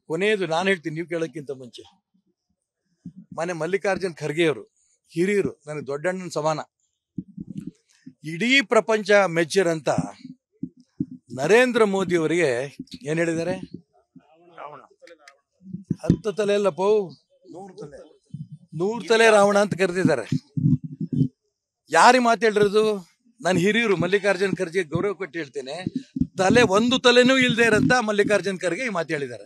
ಕೊನೆಯದು ನಾನು ಹೇಳ್ತೀನಿ ನೀವು ಕೇಳೋಕ್ಕಿಂತ ಮುಂಚೆ ಮನೆ ಮಲ್ಲಿಕಾರ್ಜುನ್ ಖರ್ಗೆ ಅವರು ಹಿರಿಯರು ನನಗೆ ದೊಡ್ಡಣ್ಣನ ಸಮಾನ ಇಡೀ ಪ್ರಪಂಚ ಮೆಚ್ಚಿರಂತ ನರೇಂದ್ರ ಮೋದಿ ಅವರಿಗೆ ಏನ್ ಹೇಳಿದ್ದಾರೆ ಹತ್ತು ತಲೆ ಅಲ್ಲ ಪೋ ನೂರು ತಲೆ ರಾವಣ ಅಂತ ಕರೆದಿದ್ದಾರೆ ಯಾರಿಗೆ ಮಾತು ಹೇಳಿರೋದು ನಾನು ಹಿರಿಯರು ಮಲ್ಲಿಕಾರ್ಜುನ್ ಖರ್ಗೆ ಗೌರವ ಕೊಟ್ಟು ಹೇಳ್ತೇನೆ ತಲೆ ಒಂದು ತಲೆನೂ ಇಲ್ಲದೆ ಇರಂತ ಮಲ್ಲಿಕಾರ್ಜುನ್ ಖರ್ಗೆ ಈ ಮಾತು ಹೇಳಿದ್ದಾರೆ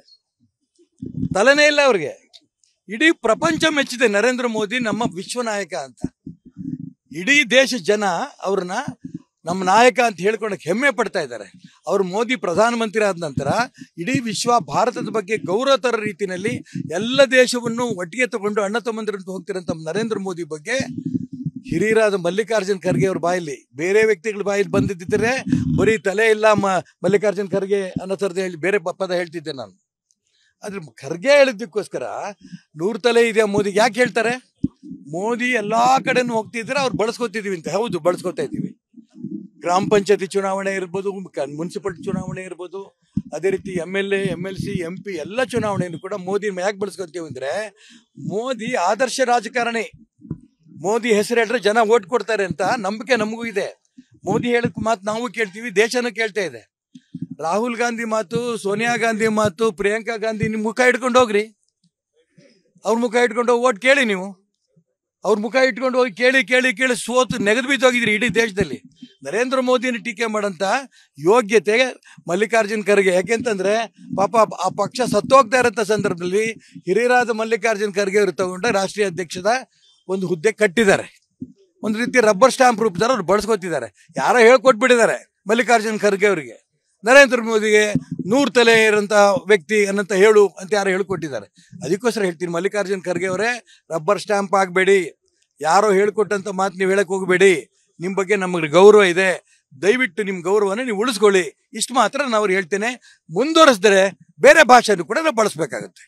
ತಲೆನೇ ಇಲ್ಲ ಅವ್ರಿಗೆ ಇಡೀ ಪ್ರಪಂಚ ಮೆಚ್ಚಿದೆ ನರೇಂದ್ರ ಮೋದಿ ನಮ್ಮ ವಿಶ್ವ ನಾಯಕ ಅಂತ ಇಡೀ ದೇಶ ಜನ ಅವ್ರನ್ನ ನಮ್ಮ ನಾಯಕ ಅಂತ ಹೇಳ್ಕೊಳಕ್ ಹೆಮ್ಮೆ ಪಡ್ತಾ ಇದ್ದಾರೆ ಅವ್ರು ಮೋದಿ ಪ್ರಧಾನಮಂತ್ರಿ ಆದ ನಂತರ ಇಡೀ ವಿಶ್ವ ಭಾರತದ ಬಗ್ಗೆ ಗೌರವ ತರ ರೀತಿಯಲ್ಲಿ ಎಲ್ಲ ದೇಶವನ್ನು ಒಟ್ಟಿಗೆ ತಗೊಂಡು ಅಣ್ಣ ತಮ್ಮಂದಿರಂತ ಹೋಗ್ತಿರಂತ ನರೇಂದ್ರ ಮೋದಿ ಬಗ್ಗೆ ಹಿರಿಯರಾದ ಮಲ್ಲಿಕಾರ್ಜುನ್ ಖರ್ಗೆ ಅವ್ರ ಬಾಯಲ್ಲಿ ಬೇರೆ ವ್ಯಕ್ತಿಗಳ ಬಾಯಲ್ಲಿ ಬಂದಿದ್ದರೆ ಬರೀ ತಲೆ ಇಲ್ಲ ಮ- ಮಲ್ಲಿಕಾರ್ಜುನ್ ಖರ್ಗೆ ಅನ್ನೋ ಥರದ್ದು ಹೇಳಿ ಬೇರೆ ಪ- ಪದ ಹೇಳ್ತಿದ್ದೆ ನಾನು ಆದ್ರೆ ಖರ್ಗೆ ಹೇಳಿದ್ದಕ್ಕೋಸ್ಕರ ನೂರು ತಲೆ ಇದೆಯಾ ಮೋದಿಗೆ ಯಾಕೆ ಹೇಳ್ತಾರೆ ಮೋದಿ ಎಲ್ಲಾ ಕಡೆನೂ ಹೋಗ್ತಿದ್ರೆ ಅವ್ರು ಬಳಸ್ಕೊತಿದೀವಿ ಅಂತ ಹೌದು ಬಳಸ್ಕೊತಾ ಇದೀವಿ ಗ್ರಾಮ ಪಂಚಾಯತಿ ಚುನಾವಣೆ ಇರ್ಬೋದು ಮುನ್ಸಿಪಲ್ ಚುನಾವಣೆ ಇರ್ಬೋದು ಅದೇ ರೀತಿ M L A M L C M P ಎಲ್ಲ ಚುನಾವಣೆಯನ್ನು ಕೂಡ ಮೋದಿ ಯಾಕೆ ಬಳಸ್ಕೊತೀವಿ ಅಂದ್ರೆ ಮೋದಿ ಆದರ್ಶ ರಾಜಕಾರಣಿ ಮೋದಿ ಹೆಸರು ಹೇಳಿದ್ರೆ ಜನ ಓಟ್ ಕೊಡ್ತಾರೆ ಅಂತ ನಂಬಿಕೆ ನಮಗೂ ಇದೆ ಮೋದಿ ಹೇಳಿದ ಮಾತು ನಾವು ಕೇಳ್ತೀವಿ ದೇಶನೂ ಕೇಳ್ತಾ ಇದೆ ರಾಹುಲ್ ಗಾಂಧಿ ಮಾತು ಸೋನಿಯಾ ಗಾಂಧಿ ಮಾತು ಪ್ರಿಯಾಂಕಾ ಗಾಂಧಿ ನಿಮ್ ಮುಖ ಇಟ್ಕೊಂಡು ಹೋಗ್ರಿ ಅವ್ರ ಮುಖ ಇಟ್ಕೊಂಡು ಹೋಗಿ ಓಟ್ ಕೇಳಿ ನೀವು ಅವ್ರ ಮುಖ ಇಟ್ಕೊಂಡು ಹೋಗಿ ಕೇಳಿ ಕೇಳಿ ಕೇಳಿ ಸೋತು ನೆಗೆದು ಬಿದ್ದೋಗಿದ್ರಿ ಇಡೀ ದೇಶದಲ್ಲಿ ನರೇಂದ್ರ ಮೋದಿನ ಟೀಕೆ ಮಾಡಂತ ಯೋಗ್ಯತೆ ಮಲ್ಲಿಕಾರ್ಜುನ್ ಖರ್ಗೆ ಯಾಕೆಂತಂದ್ರೆ ಪಾಪ ಆ ಪಕ್ಷ ಸತ್ತೋಗ್ತಾ ಇರೋಂಥ ಸಂದರ್ಭದಲ್ಲಿ ಹಿರಿಯರಾದ ಮಲ್ಲಿಕಾರ್ಜುನ್ ಖರ್ಗೆ ಅವರು ತಗೊಂಡ ರಾಷ್ಟ್ರೀಯ ಅಧ್ಯಕ್ಷದ ಒಂದು ಹುದ್ದೆ ಕಟ್ಟಿದ್ದಾರೆ ಒಂದು ರೀತಿ ರಬ್ಬರ್ ಸ್ಟಾಂಪ್ ರೂಪದಲ್ಲಿ ಅವ್ರು ಬಳಸ್ಕೊತಿದ್ದಾರೆ ಯಾರೋ ಹೇಳ್ಕೊಟ್ಬಿಟ್ಟಿದ್ದಾರೆ ಮಲ್ಲಿಕಾರ್ಜುನ್ ಖರ್ಗೆ ಅವರಿಗೆ ನರೇಂದ್ರ ಮೋದಿಗೆ ನೂರು ತಲೆ ಇರೋಂಥ ವ್ಯಕ್ತಿ ಅನ್ನಂತ ಹೇಳು ಅಂತ ಯಾರೋ ಹೇಳ್ಕೊಟ್ಟಿದ್ದಾರೆ ಅದಕ್ಕೋಸ್ಕರ ಹೇಳ್ತೀನಿ ಮಲ್ಲಿಕಾರ್ಜುನ್ ಖರ್ಗೆ ಅವರೇ ರಬ್ಬರ್ ಸ್ಟಾಂಪ್ ಆಗಬೇಡಿ ಯಾರೋ ಹೇಳ್ಕೊಟ್ಟಂತ ಮಾತು ನೀವು ಹೇಳಕ್ ಹೋಗಬೇಡಿ ನಿಮ್ಮ ಬಗ್ಗೆ ನಮಗೆ ಗೌರವ ಇದೆ ದಯವಿಟ್ಟು ನಿಮ್ಮ ಗೌರವನ ನೀವು ಉಳಿಸ್ಕೊಳ್ಳಿ ಇಷ್ಟು ಮಾತ್ರ ನಾನು ಅವ್ರು ಹೇಳ್ತೇನೆ ಮುಂದುವರೆಸಿದ್ರೆ ಬೇರೆ ಭಾಷೆನೂ ಕೂಡ ನಾವು ಬಳಸಬೇಕಾಗುತ್ತೆ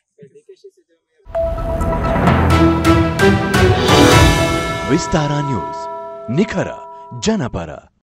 ವಿಸ್ತಾರ ನ್ಯೂಸ್ ನಿಖರ ಜನಪರ